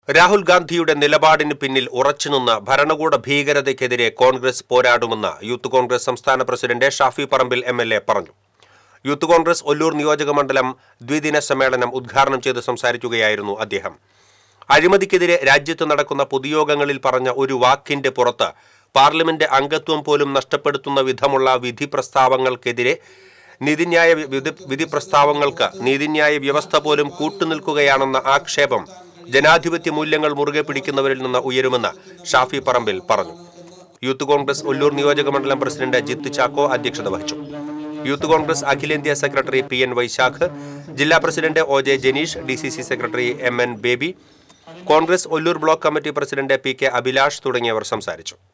രാഹുൽ ഗാന്ധിയുടെ നിലപാടിന് പിന്നിൽ ഉറച്ചുനിന്ന ഭരണകൂട ഭീകരതയ്ക്കെതിരെ കോൺഗ്രസ് പോരാടുമെന്ന് യൂത്ത് കോൺഗ്രസ് സംസ്ഥാന president Shafi Parambil M L A പറഞ്ഞു യൂത്ത് കോൺഗ്രസ് ഒല്ലൂർ നിയോജക മണ്ഡലം ദ്വിദിന സമ്മേളനം ഉദ്ഘാടനം ചെയ്ത് സംസാരിക്കുകയായിരുന്നു അദ്ദേഹം അഴിമതിക്കെതിരെ രാജ്യത്ത് നടക്കുന്ന പൊതുയോഗങ്ങളിൽ പറഞ്ഞ ഒരു വാക്കിന്റെ പുറത്ത് പാർലമെന്റ് അംഗത്വം പോലും നഷ്ടപ്പെടുത്തുന്ന വിധമുള്ള വിധി പ്രസ്താവങ്ങൾക്കെതിരെ നീതിന്യായ വിധി വിധി പ്രസ്താവങ്ങൾക്ക് നീതിന്യായ വ്യവസ്ഥ പോലും കൂട്ടുനിൽക്കുകയാണെന്ന ആക്ഷേപം ജനാധിപത്യ മൂല്യങ്ങൾ മുറുകെ പിടിക്കുന്നവരിൽ നിന്ന് ഉയരുമെന്ന് ഷാഫി പറമ്പിൽ പറഞ്ഞു യൂത്ത് കോൺഗ്രസ് ഒല്ലൂർ നിയോജക മണ്ഡലം പ്രസിഡന്റ് ജിത്ത് ചാക്കോ അധ്യക്ഷത വഹിച്ചു യൂത്ത് കോൺഗ്രസ് അഖിലേന്ത്യാ സെക്രട്ടറി പി എൻ വൈശാഖ് ജില്ലാ president O J Janeesh D C C secretary M N Baby Congress Ollur block committee president P K Abhilash തുടങ്ങിയവർ സംസാരിച്ചു